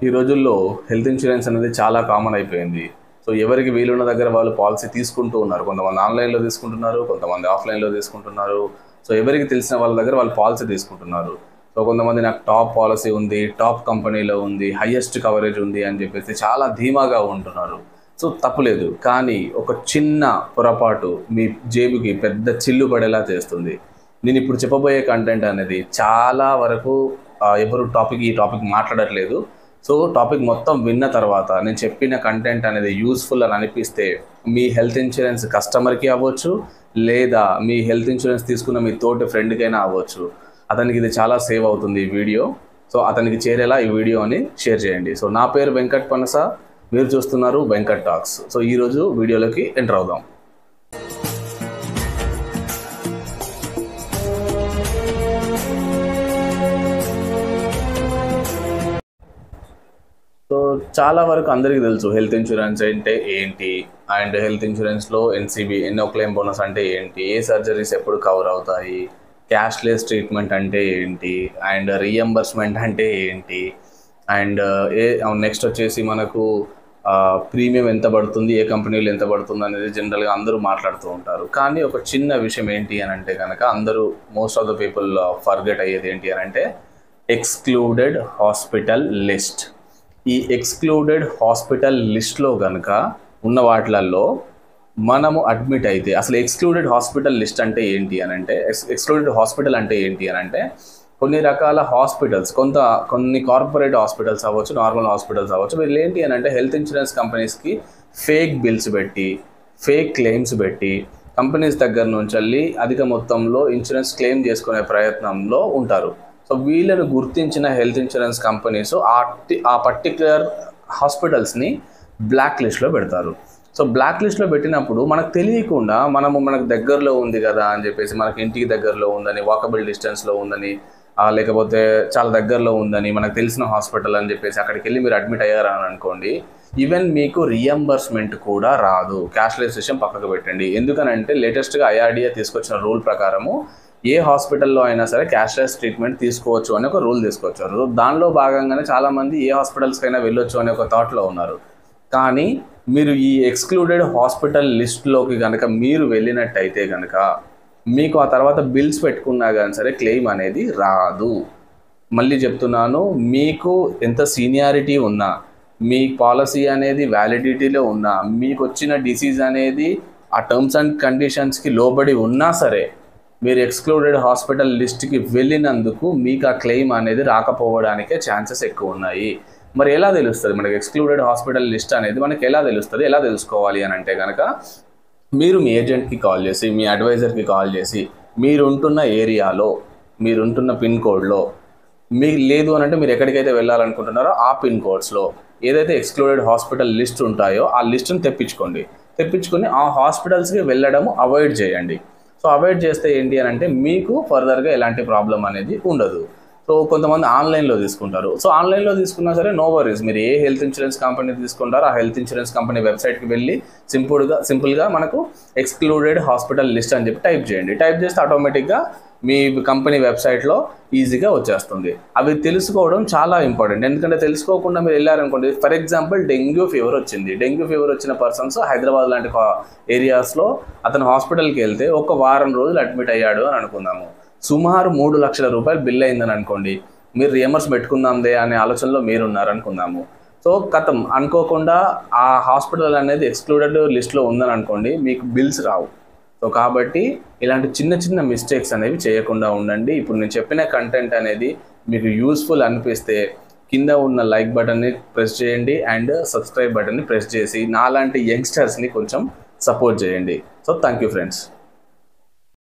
ఈ రోజుల్లో health insurance అనేది చాలా కామన్ అయిపోయింది సో ఎవరికి వీలున్న దగ్గర వాళ్ళు పాలసీ తీసుకుంటూ ఉన్నారు కొంతమంది ఆన్లైన్లో తీసుకుంటున్నారు కొంతమంది ఆఫ్లైన్లో తీసుకుంటున్నారు సో ఎవరికి తెలిసిన వాళ్ళ దగ్గర వాళ్ళు పాలసీ తీసుకుంటున్నారు సో కొంతమంది నాకు టాప్ పాలసీ ఉంది టాప్ కంపెనీలో ఉంది హయ్యెస్ట్ కవరేజ్ ఉంది అని చెప్పేసి చాలా ధీమాగా ఉంటున్నారు సో తప్పులేదు కానీ ఒక చిన్న పొరపాటు మీ జేబుకి పెద్ద చిల్లు పడేలా చేస్తుంది నేను ఇప్పుడు చెప్పబోయే కంటెంట్ అనేది చాలా వరకు ఆ, ఎవరు టాపిక్ ఈ టాపిక్ మాట్లాడట్లేదు సో టాపిక్ మొత్తం విన్న తర్వాత నేను చెప్పిన కంటెంట్ అనేది యూస్ఫుల్ అని అనిపిస్తే మీ హెల్త్ ఇన్సూరెన్స్ కస్టమర్కి అవ్వచ్చు లేదా మీ హెల్త్ ఇన్సూరెన్స్ తీసుకున్న మీ తోటి ఫ్రెండ్కైనా అవ్వచ్చు అతనికి ఇది చాలా సేవ్ అవుతుంది ఈ వీడియో సో అతనికి చేరేలా ఈ వీడియోని షేర్ చేయండి సో నా పేరు వెంకట్ పనస మీరు చూస్తున్నారు వెంకట్ టాక్స్ సో ఈరోజు వీడియోలోకి ఎంటర్ అవుదాం సో చాలా వరకు అందరికీ తెలుసు హెల్త్ ఇన్సూరెన్స్ అంటే ఏంటి అండ్ హెల్త్ ఇన్సూరెన్స్లో ఎన్సీబీ ఎన్నో క్లెయిమ్ బోనస్ అంటే ఏంటి ఏ సర్జరీస్ ఎప్పుడు కవర్ అవుతాయి క్యాష్లెస్ ట్రీట్మెంట్ అంటే ఏంటి అండ్ రీఎంబర్స్మెంట్ అంటే ఏంటి అండ్ ఏ నెక్స్ట్ వచ్చేసి మనకు ప్రీమియం ఎంత పడుతుంది ఏ కంపెనీలు ఎంత పడుతుంది అనేది జనరల్గా అందరూ మాట్లాడుతూ ఉంటారు కానీ ఒక చిన్న విషయం ఏంటి అని అంటే కనుక అందరూ most of the people forget అయ్యేది ఏంటి అని అంటే ఎక్స్క్లూడెడ్ హాస్పిటల్ లిస్ట్ ఈ ఎక్స్క్లూడెడ్ హాస్పిటల్ లిస్ట్లో కనుక ఉన్న వాటిలలో మనము అడ్మిట్ అయితే అసలు ఎక్స్క్లూడెడ్ హాస్పిటల్ లిస్ట్ అంటే ఏంటి అని అంటే ఎక్స్క్లూడెడ్ హాస్పిటల్ అంటే ఏంటి అని అంటే కొన్ని రకాల హాస్పిటల్స్ కొంత కొన్ని కార్పొరేట్ హాస్పిటల్స్ అవ్వచ్చు నార్మల్ హాస్పిటల్స్ అవ్వచ్చు వీళ్ళు ఏంటి అని అంటే హెల్త్ ఇన్సూరెన్స్ కంపెనీస్కి ఫేక్ బిల్స్ పెట్టి ఫేక్ క్లెయిమ్స్ పెట్టి కంపెనీస్ దగ్గర నుంచి వెళ్ళి అధిక మొత్తంలో ఇన్సూరెన్స్ క్లెయిమ్ చేసుకునే ప్రయత్నంలో ఉంటారు సో వీళ్ళను గుర్తించిన హెల్త్ ఇన్సూరెన్స్ కంపెనీస్ ఆ టి- ఆ పర్టిక్యులర్ హాస్పిటల్స్ని బ్లాక్ లిస్ట్లో పెడతారు సో బ్లాక్ లిస్ట్లో పెట్టినప్పుడు మనకు తెలియకుండా మనము మనకు దగ్గరలో ఉంది కదా అని చెప్పేసి మనకి ఇంటికి దగ్గరలో ఉందని వాకబుల్ డిస్టెన్స్లో ఉందని ఆ, లేకపోతే చాలా దగ్గరలో ఉందని మనకు తెలిసిన హాస్పిటల్ అని చెప్పేసి అక్కడికి వెళ్ళి మీరు అడ్మిట్ అయ్యారా అని అనుకోండి ఈవెన్ మీకు రియంబర్స్మెంట్ కూడా రాదు క్యాష్లెస్ విషయం పక్కకు పెట్టండి ఎందుకనంటే లేటెస్ట్గా ఐఆర్డిఏ తీసుకొచ్చిన రూల్ ప్రకారము ఏ హాస్పిటల్లో అయినా సరే క్యాష్లెస్ ట్రీట్మెంట్ తీసుకోవచ్చు అని ఒక రూల్ తీసుకొచ్చారు దానిలో భాగంగానే చాలామంది ఏ హాస్పిటల్స్కైనా వెళ్ళొచ్చు అనే ఒక థాట్లో ఉన్నారు కానీ మీరు ఈ ఎక్స్క్లూడెడ్ హాస్పిటల్ లిస్ట్లోకి కనుక మీరు వెళ్ళినట్టయితే కనుక మీకు ఆ తర్వాత బిల్స్ పెట్టుకున్నా కానీ సరే క్లెయిమ్ అనేది రాదు మళ్ళీ చెప్తున్నాను మీకు ఎంత సీనియారిటీ ఉన్నా మీ పాలసీ అనేది వ్యాలిడిటీలో ఉన్నా మీకు వచ్చిన డిసీజ్ అనేది ఆ టర్మ్స్ అండ్ కండిషన్స్కి లోబడి ఉన్నా సరే మీరు ఎక్స్క్లూడెడ్ హాస్పిటల్ లిస్ట్కి వెళ్ళినందుకు మీకు ఆ క్లెయిమ్ అనేది రాకపోవడానికే ఛాన్సెస్ ఎక్కువ ఉన్నాయి మరి ఎలా తెలుస్తుంది మనకి ఎక్స్క్లూడెడ్ హాస్పిటల్ లిస్ట్ అనేది మనకి ఎలా తెలుస్తుంది ఎలా తెలుసుకోవాలి అని అంటే కనుక మీరు మీ ఏజెంట్కి కాల్ చేసి మీ అడ్వైజర్కి కాల్ చేసి మీరుంటున్న ఏరియాలో మీరుంటున్న పిన్ కోడ్లో మీకు లేదు అని అంటే మీరు ఎక్కడికైతే వెళ్ళాలనుకుంటున్నారో ఆ పిన్ కోడ్స్లో ఏదైతే ఎక్స్క్లూడెడ్ హాస్పిటల్ లిస్ట్ ఉంటాయో ఆ లిస్ట్ని తెప్పించుకోండి తెప్పించుకొని ఆ హాస్పిటల్స్కి వెళ్ళడము అవాయిడ్ చేయండి సో అవాయిడ్ చేస్తే ఏంటి అని అంటే మీకు ఫర్దర్గా ఎలాంటి ప్రాబ్లం అనేది ఉండదు సో కొంతమంది ఆన్లైన్లో తీసుకుంటారు సో ఆన్లైన్లో తీసుకున్నా సరే నో వరీస్ మీరు ఏ హెల్త్ ఇన్సూరెన్స్ కంపెనీ తీసుకుంటారో ఆ హెల్త్ ఇన్సూరెన్స్ కంపెనీ వెబ్సైట్కి వెళ్ళి సింపుల్గా సింపుల్గా మనకు ఎక్స్క్లూడెడ్ హాస్పిటల్ లిస్ట్ అని చెప్పి టైప్ చేయండి టైప్ చేస్తే ఆటోమేటిక్గా మీ కంపెనీ వెబ్సైట్లో ఈజీగా వచ్చేస్తుంది అవి తెలుసుకోవడం చాలా ఇంపార్టెంట్ ఎందుకంటే తెలుసుకోకుండా మీరు వెళ్ళారనుకోండి ఫర్ ఎగ్జాంపుల్ డెంగ్యూ ఫీవర్ వచ్చింది డెంగ్యూ ఫీవర్ వచ్చిన పర్సన్స్ హైదరాబాద్ లాంటి ఏరియాస్లో అతను హాస్పిటల్కి వెళ్తే ఒక వారం రోజులు అడ్మిట్ అయ్యాడు అని అనుకుందాము సుమారు మూడు లక్షల రూపాయలు బిల్ అయిందని అనుకోండి మీరు రియంబర్స్ పెట్టుకుందాందే అనే ఆలోచనలో మీరు ఉన్నారనుకుందాము సో కథం అనుకోకుండా ఆ హాస్పిటల్ అనేది ఎక్స్క్లూడెడ్ లిస్ట్లో ఉందని అనుకోండి మీకు బిల్స్ రావు సో కాబట్టి ఇలాంటి చిన్న చిన్న మిస్టేక్స్ అనేవి చేయకుండా ఉండండి ఇప్పుడు నేను చెప్పిన కంటెంట్ అనేది మీకు యూస్ఫుల్ అనిపిస్తే కింద ఉన్న లైక్ బటన్ని ప్రెస్ చేయండి అండ్ సబ్స్క్రైబ్ బటన్ని ప్రెస్ చేసి నాలాంటి యంగ్స్టర్స్ని కొంచెం సపోర్ట్ చేయండి సో థ్యాంక్ యూ ఫ్రెండ్స్